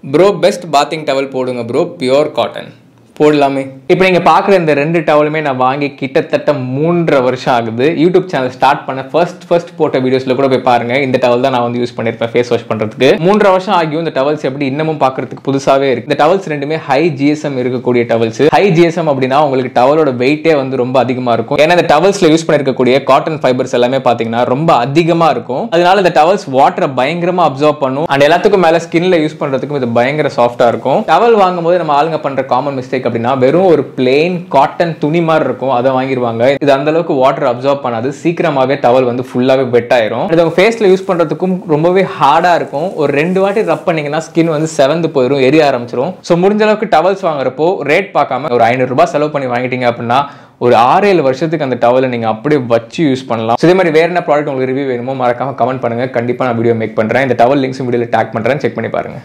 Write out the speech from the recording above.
bro best bathing towel போடுங்க bro pure cotton போடலாமே இப்போ நீங்கள் பார்க்குற இந்த ரெண்டு டவலுமே நான் வாங்கி கிட்டத்தட்ட மூன்றரை வருஷம் ஆகுது யூடியூப் சேனல் ஸ்டார்ட் பண்ண ஃபர்ஸ்ட் ஃபர்ஸ்ட் போட்ட வீடியோஸில் கூட போய் பாருங்க இந்த டவல் தான் நான் வந்து யூஸ் பண்ணியிருப்பேன் ஃபேஸ் வாஷ் பண்ணுறதுக்கு மூன்றரை வருஷம் ஆகியும் இந்த டவல்ஸ் எப்படி இன்னமும் பார்க்கறதுக்கு புதுசாகவே இருக்கு இந்த டவல்ஸ் ரெண்டுமே ஹை ஜிஎஸ்எம் இருக்கக்கூடிய டவல்ஸ் ஹை ஜிஎஸ்எம் அப்படின்னா உங்களுக்கு டவலோட வெயிட்டே வந்து ரொம்ப அதிகமாக இருக்கும் ஏன்னா இந்த டவல்ஸில் யூஸ் பண்ணிருக்கக்கூடிய காட்டன் ஃபைபர்ஸ் எல்லாமே பார்த்தீங்கன்னா ரொம்ப அதிகமாக இருக்கும் அதனால இந்த டவல்ஸ் வாட்டரை பயங்கரமாக அப்சர்வ் பண்ணும் அண்ட் எல்லாத்துக்கும் மேலே ஸ்கின்ல யூஸ் பண்ணுறதுக்கும் இது பயங்கர சாஃப்டாக இருக்கும் டவல் வாங்கும்போது நம்ம ஆளுங்க பண்ணுற காமன் மிஸ்டேக் அப்படின்னா வெறும் ஒரு பிளெயின் காட்டன் துணி மாதிரி இருக்கும் அதை வாங்கிடுவாங்க இது அந்த அளவுக்கு வாட்டர் அப்சர்வ் பண்ணாது சீக்கிரமாவே டவல் வந்து ஃபுல்லாவே வெட் ஆயிரும் இது உங்க ஃபேஸ்ல யூஸ் பண்றதுக்கும் ரொம்பவே ஹார்டா இருக்கும் ஒரு ரெண்டு வாட்டி ரப் பண்ணீங்கன்னா ஸ்கின் வந்து செவந்து போயிடும் எரிய ஆரம்பிச்சிரும் ஸோ முடிஞ்ச அளவுக்கு டவல்ஸ் வாங்குறப்போ ரேட் பார்க்காம ஒரு ஐநூறு ரூபாய் செலவு பண்ணி வாங்கிட்டீங்க அப்படின்னா ஒரு ஆறு ஏழு வருஷத்துக்கு அந்த டவலை நீங்க அப்படியே வச்சு யூஸ் பண்ணலாம் So, இதே மாதிரி வேற என்ன ப்ராடக்ட் உங்களுக்கு ரிவ்யூ வேணுமோ மறக்காம கமெண்ட் பண்ணுங்க கண்டிப்பா நான் வீடியோ மேக் பண்றேன் இந்த டவல் லிங்க்ஸ் வீடியோல டேக் பண்றேன் செக் பண்ணி பாருங்க